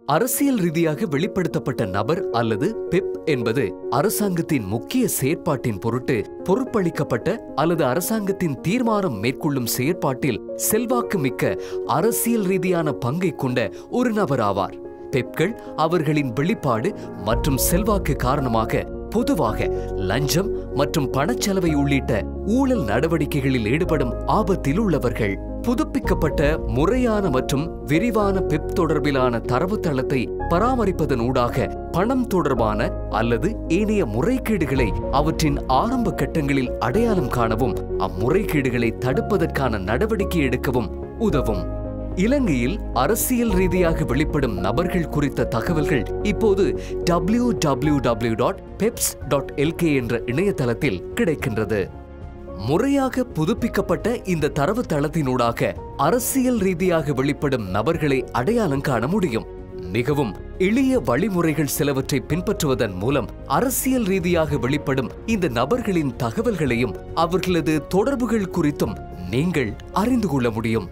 அரசியல் ரீதியாக வெளிப்படுத்தப்பட்ட நபர் அல்லது பெப் என்பது அரசாங்கத்தின் முக்கிய செயற்பாட்டின் பொருட்டு பொறுப்பளிக்கப்பட்ட அல்லது அரசாங்கத்தின் தீர்மானம் மேற்கொள்ளும் செயற்பாட்டில் செல்வாக்கு மிக்க அரசியல் ரீதியான பங்கை கொண்ட ஒரு நபர் ஆவார் பெப்கள் அவர்களின் வெளிப்பாடு மற்றும் செல்வாக்கு காரணமாக பொதுவாக லஞ்சம் மற்றும் பணச்செலவை உள்ளிட்ட ஊழல் நடவடிக்கைகளில் ஈடுபடும் ஆபத்தில் உள்ளவர்கள் புதுப்பிக்கப்பட்ட முறையான மற்றும் விரிவான பெப் தொடர்பிலான தரவுத்தளத்தை பராமரிப்பதன் ஊடாக பணம் தொடர்பான அல்லது ஏனைய முறைகேடுகளை அவற்றின் ஆரம்ப கட்டங்களில் அடையாளம் காணவும் அம்முறைகேடுகளை தடுப்பதற்கான நடவடிக்கை எடுக்கவும் உதவும் இலங்கையில் அரசியல் ரீதியாக வெளிப்படும் நபர்கள் குறித்த தகவல்கள் இப்போது W W W dot peps dot LK என்ற இணையதளத்தில் கிடைக்கின்றது முறையாக புதுப்பிக்கப்பட்ட இந்த தரவு தளத்தினூடாக அரசியல் ரீதியாக வெளிப்படும் நபர்களை அடையாளம் காண முடியும் மிகவும் எளிய வழிமுறைகள் சிலவற்றை பின்பற்றுவதன் மூலம் அரசியல் ரீதியாக வெளிப்படும் இந்த நபர்களின் தகவல்களையும் அவர்களது தொடர்புகள் குறித்தும் நீங்கள் அறிந்து கொள்ள முடியும்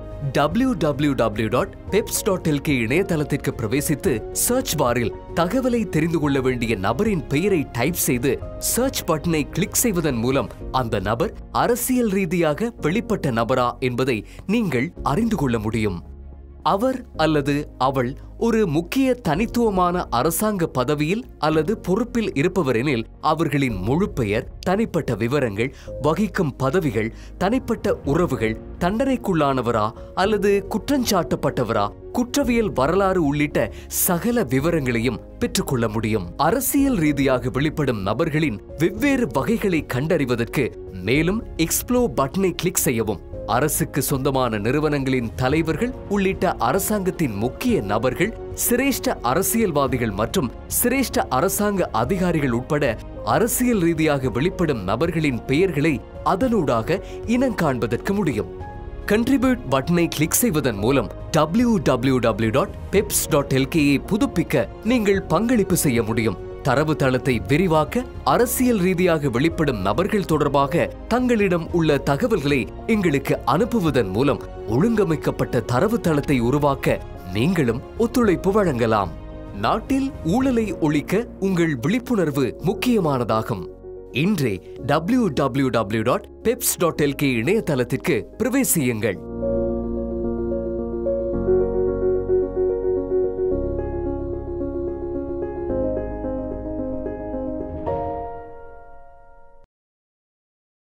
www.peps.lk இணையதளத்திற்கு பிரவேசித்து சர்ச் பாரில் தகவலை தெரிந்து கொள்ள வேண்டிய நபரின் பெயரை டைப் செய்து சர்ச் பட்டனை கிளிக் செய்வதன் மூலம் அந்த நபர் அரசியல் ரீதியாக வெளிப்பட்ட நபரா என்பதை நீங்கள் அறிந்து கொள்ள முடியும் அவர் அல்லது அவள் ஒரு முக்கிய தனித்துவமான அரசாங்க பதவியில் அல்லது பொறுப்பில் இருப்பவரெனில் அவர்களின் முழு பெயர் தனிப்பட்ட விவரங்கள் வகிக்கும் பதவிகள் தனிப்பட்ட உறவுகள் தண்டனைக்குள்ளானவரா அல்லது குற்றஞ்சாட்டப்பட்டவரா குற்றவியல் வரலாறு உள்ளிட்ட சகல விவரங்களையும் பெற்றுக்கொள்ள முடியும் அரசியல் ரீதியாக வெளிப்படும் நபர்களின் வெவ்வேறு வகைகளை கண்டறிவதற்கு மேலும் எக்ஸ்ப்ளோ பட்டனை கிளிக் செய்யவும் அரசுக்கு சொந்தமான நிறுவனங்களின் தலைவர்கள் உள்ளிட்ட அரசாங்கத்தின் முக்கிய நபர்கள் சிரேஷ்ட அரசியல்வாதிகள் மற்றும் சிரேஷ்ட அரசாங்க அதிகாரிகள் உட்பட அரசியல் ரீதியாக வெளிப்படும் நபர்களின் பெயர்களை அதனூடாக இனங்காண்பதற்கு முடியும் கண்ட்ரிபியூட் பட்டனை கிளிக் செய்வதன் மூலம் W W W dot peps dot எல்கேயை புதுப்பிக்க நீங்கள் பங்களிப்பு செய்ய முடியும் தரவு தளத்தை விரிவாக்க அரசியல் ரீதியாக வெளிப்படும் நபர்கள் தொடர்பாக தங்களிடம் உள்ள தகவல்களை எங்களுக்கு அனுப்புவதன் மூலம் ஒழுங்கமைக்கப்பட்ட தரவு தளத்தை உருவாக்க நீங்களும் ஒத்துழைப்பு வழங்கலாம் நாட்டில் ஊழலை ஒழிக்க உங்கள் விழிப்புணர்வு முக்கியமானதாகும் இன்றே W W W dot peps dot LK இணையதளத்திற்கு பிரவேசியுங்கள்